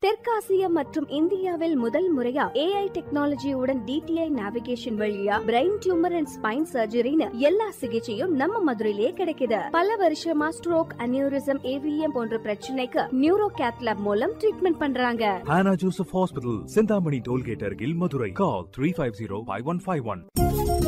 தெற்காசியா மற்றும் இந்தியாவில் முதல் முறையா ஏஐ டெக்னாலஜியுடன் டிடிஐ நேவிகேஷன் வழியா பிரெயின் டியூமர் அண்ட் ஸ்பைன் சர்ஜரின்னு எல்லா சிகிச்சையும் நம்ம மதுரையிலே கிடைக்குது பல வருஷமா ஸ்ட்ரோக் அனியூரிசம் ஏவிஎம் போன்ற பிரச்சனைக்கு நியூரோ கேத்லாப் மூலம் ட்ரீட்மெண்ட் பண்றாங்க Hannah Joseph Hospital, Sindhamani Tollgate Argil, Madurai. Call 350-5151.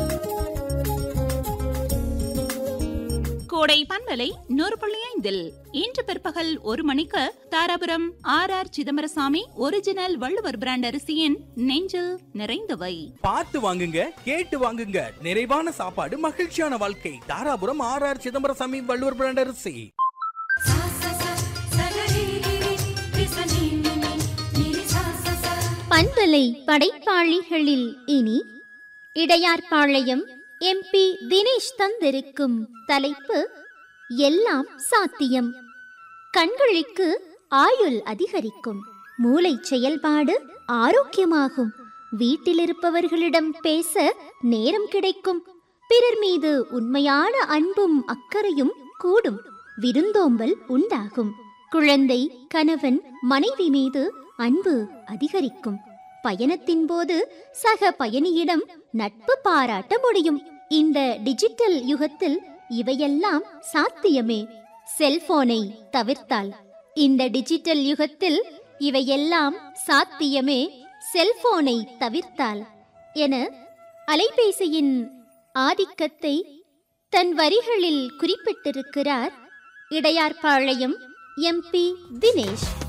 கோடை பண்பலை நூறு புள்ளி ஐந்தில் இன்று பிற்பகல் ஒரு மணிக்கு Dharapuram R R Chidambarasamy original Valluvar brand அரிசியின் நெஞ்சில் நிறைந்தவை பார்த்து வாங்குங்க கேட்டு வாங்குங்க நிறைவான சாப்பாடு மகிழ்ச்சியான வாழ்க்கை Dharapuram R R Chidambarasamy Valluvar brand அரிசி सा सा सा सगरिगिरि विसनिनिनि निरि सा सा सा பண்பலை படைப்பாளிகளில் இனி இடையார்பாளையம் எம்பி தினேஷ் தந்திருக்கும் தலைப்பு எல்லாம் சாத்தியம் கண்களுக்கு ஆயுள் அதிகரிக்கும் மூளை செயல்பாடு ஆரோக்கியமாகும் வீட்டிலிருப்பவர்களிடம் பேச நேரம் கிடைக்கும் பிறர் மீது உண்மையான அன்பும் அக்கறையும் கூடும் விருந்தோம்பல் உண்டாகும் குழந்தை கணவன் மனைவி மீது அன்பு அதிகரிக்கும் பயணத்தின் போது சக பயணியிடம் நட்பு பாராட்ட முடியும் இந்த டிஜிட்டல் யுகத்தில் இவையெல்லாம் சாத்தியமே செல்போனை தவிர்த்தால் இந்த டிஜிட்டல் யுகத்தில் இவையெல்லாம் சாத்தியமே செல்போனை தவிர்த்தால் என அலைபேசியின் ஆதிக்கத்தை தன் வரிகளில் குறிப்பிட்டிருக்கிறார் இடையார்பாளையம் எம்பி தினேஷ்